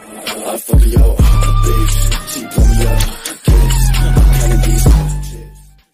I fuck yo, bitch. She pull me up, kiss. I'm counting these shit.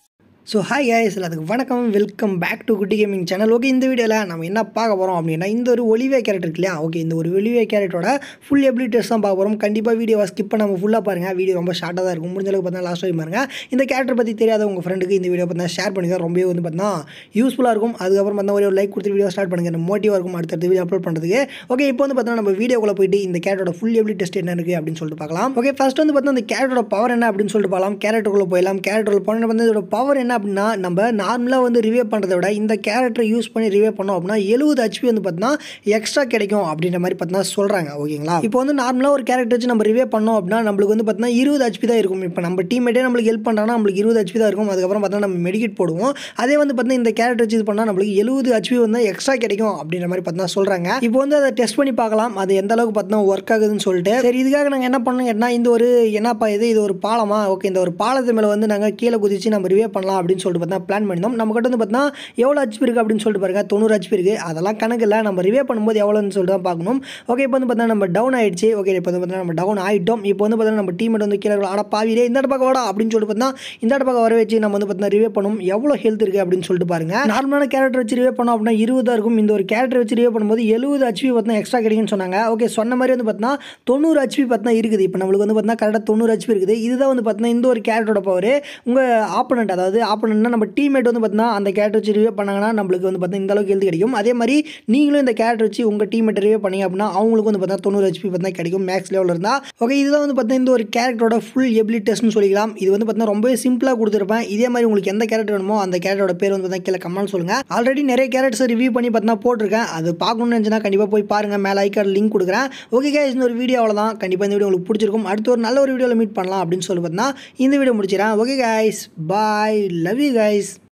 So hi guys எல்லாத்துக்கு வணக்கம் welcome back to Kutty gaming channel okay இந்த வீடியோவில் நம்ம என்ன பார்க்க போகிறோம் அப்படின்னா இந்த ஒரு ஒலிவே கேரக்டர் இருக்கு இல்லையா ஓகே இந்த ஒரு ஒலிவே கேரக்டரோட ஃபுல் எபிலிட்டிஸ் தான் பார்க்க போகிறோம் கண்டிப்பாக வீடியோவை ஸ்கிப் பண்ணாமல் ஃபுல்லாக பாருங்கள் வீடியோ ரொம்ப ஷார்ட்டாக தான் இருக்கும் முடிஞ்ச அளவுக்கு பார்த்தா லாஸ்ட் வரைக்கும் பாருங்க இந்த கேரக்டர் பற்றி தெரியாத உங்கள் ஃப்ரெண்டுக்கு இந்த வீடியோ பார்த்தா ஷேர் பண்ணுங்க ரொம்பவே வந்து பார்த்தா யூஸ்ஃபுல்லாக இருக்கும் அதுக்கப்புறம் பார்த்தா ஒரு லைக் கொடுத்து வீடியோ ஸ்டார்ட் பண்ணுங்க எனக்கு மோட்டிவாக இருக்கும் அடுத்தடுத்து வீடியோ அப்லோட் பண்ணுறதுக்கு ஓகே இப்போ வந்து பார்த்தா நம்ம வீடியோக்குள்ளே போயிட்டு இந்த கேரக்டரோட ஃபுல் எபிலிட்டி டெஸ்ட் என்ன இருக்குது அப்படின்னு சொல்லிட்டு பார்க்கலாம் ஓகே ஃபர்ஸ்ட் வந்து பார்த்தா இந்த கேரக்டரோட பவர் என்ன அப்படின்னு சொல்லிட்டு பார்க்கலாம் கேரக்டருக்குள்ளே போயிடலாம் கேரக்டருக்குள்ள போன வந்து இதோட பவர் என்ன அப்படின்னா நம்ம நார்மலாக வந்து ரிவே பண்ணுறதை விட இந்த கேரக்டரை யூஸ் பண்ணி ரிவே பண்ணோம் அப்படின்னா எழுபது ஹெச்பி வந்து பார்த்தீங்கன்னா எக்ஸ்ட்ரா கிடைக்கும் அப்படின்ற மாதிரி பார்த்தீங்கன்னா சொல்கிறாங்க ஓகேங்களா இப்போ வந்து நார்மலாக ஒரு கேரக்டர் வச்சு நம்ம ரிவே பண்ணோம் அப்படின்னா நம்மளுக்கு வந்து பார்த்தீங்கன்னா இருபது ஹெச்பி தான் இருக்கும் இப்போ நம்ம டீமேட்டே நம்மளுக்கு ஹெல்ப் பண்ணுறாங்கன்னா நம்மளுக்கு இருபது ஹெச்பி தான் இருக்கும் அதுக்கப்புறம் பார்த்தீங்கன்னா நம்ம மெடிக்கெட் போடுவோம் அதே வந்து பார்த்தீங்கன்னா இந்த கேரக்டர் வச்சு இது பண்ணால் நம்மளுக்கு எழுபது ஹெச்பி வந்து எக்ஸ்ட்ரா கிடைக்கும் அப்படின்ற மாதிரி பார்த்தீங்கன்னா சொல்கிறாங்க இப்போ வந்து அதை டெஸ்ட் பண்ணி பார்க்கலாம் அது எந்த அளவுக்கு பார்த்தீங்கன்னா ஒர்க் ஆகுதுன்னு சொல்லிட்டு சரி இதுக்காக நாங்கள் என்ன பண்ணோம் கேட்டால் இந்த ஒரு என்னப்பா இது இது ஒரு பாலமா ஓகே இந்த ஒரு பாலத்து மேலே வந்து நாங்கள் கீழே குதிச்சு நம்ம ரிவே பண்ணலாம் அப்படின்னு சொல்லிட்டு பார்த்தா பிளான் பண்ணியிருந்தோம் நம்ம கிட்ட வந்து பார்த்தீங்கன்னா எவ்வளோ ஹெச்பி இருக்குது அப்படின்னு சொல்லிட்டு பாருங்க தொண்ணூறு ஹெச்பி இருக்குது அதெல்லாம் கணக்கு இல்லை நம்ம ரிவே பண்ணும்போது எவ்வளோன்னு சொல்லிட்டு தான் பார்க்கணும் ஓகே இப்போ வந்து பார்த்தீங்கன்னா நம்ம டவுன் ஆயிடுச்சு ஓகே இப்போ வந்து பார்த்தீங்கன்னா நம்ம டவுன் ஆகிட்டோம் இப்போ வந்து பார்த்தீங்கன்னா நம்ம டீம் வந்து கீழே ஆட பாவிலே இந்த பக்கம் வாடா அப்படின்னு சொல்லிட்டு பார்த்தீங்கன்னா இந்த பக்கம் வர வச்சு நம்ம வந்து பார்த்தீங்கன்னா ரிவே பண்ணும் எவ்வளோ ஹெல்த் இருக்குது அப்படின்னு சொல்லிட்டு பாருங்க நார்மலான கேரக்டர் வச்சு ரிவே பண்ணோம் அப்படின்னா இருபதாக இருக்கும் இந்த ஒரு கேரக்டர் வச்சு ரிவே பண்ணும்போது எழுபது ஹெச்பி பார்த்தீங்கன்னா எக்ஸ்ட்ரா கிடைக்குன்னு சொன்னாங்க ஓகே சொன்ன மாதிரி வந்து பார்த்தீங்கன்னா தொண்ணூறு ஹெச்பி பார்த்தீங்கன்னா இருக்குது இப்போ நம்மளுக்கு வந்து பார்த்தீங்கன்னா கரெக்டாக தொண்ணூறு ஹெச்பி இருக்குது இதுதான் வந்து பார்த்தீங்கன்னா இந்த ஒரு கேரக்டரோட பவர் உங்கள் ஆப்பனண்ட் அதாவது ஆப்பனண்ட்னா நம்ம டீம்மேட் வந்து பார்த்தீங்கன்னா அந்த கேரக்டர் வச்சு ரிவே பண்ணாங்கன்னா நம்மளுக்கு வந்து பார்த்தீங்கன்னா இந்த அளவுக்கு ஹெல்த் கிடைக்கும் அதே மாதிரி நீங்களும் இந்த கேரக்டர் வச்சு உங்கள் டீம்மேட் ரிவே பண்ணீங்க அப்படின்னா அவங்களுக்கு வந்து பார்த்தீங்கன்னா தொண்ணூறு ஹெச்பி பார்த்தீங்கன்னா கிடைக்கும் மேக்ஸ் லெவலில் இருந்தால் ஓகே இதுதான் வந்து பார்த்தீங்கன்னா இந்த ஒரு கேரக்டரோட ஃபுல் எபிலிட்டஸ்னு சொல்லிக்கலாம் இது வந்து பார்த்தீங்கன்னா ரொம்பவே சிம்பிளாக கொடுத்துருப்பேன் இதே மாதிரி உங்களுக்கு எந்த கேரக்டர் வேணுமோ அந்த கேரக்டரோட பேர் வந்து பார்த்தீங்கன்னா கீழே கமெண்ட் சொல்லுங்கள் ஆல்ரெடி நிறைய கேரக்டர்ஸ் ரிவ்யூ பண்ணி பார்த்தீங்கன்னா போட்டிருக்கேன் அது பார்க்கணும்னு நினச்சினா கண்டிப்பாக போய் பாருங்கள் மேலே ஐக்கார்டு லிங்க் கொடுக்குறேன் ஓகே guys இந்த ஒரு வீடியோ அவ்வளோதான் கண்டிப்பாக இந்த வீடியோ உங்களுக்கு பிடிச்சிருக்கும் அடுத்து ஒரு நல்ல ஒரு வீடியோவில் மீட் பண்ணலாம் அப்படின்னு சொல்லி பார்த்தீங்கன்னா இந்த வீடியோ முடிச்சிடறேன் okay guys bye love you guys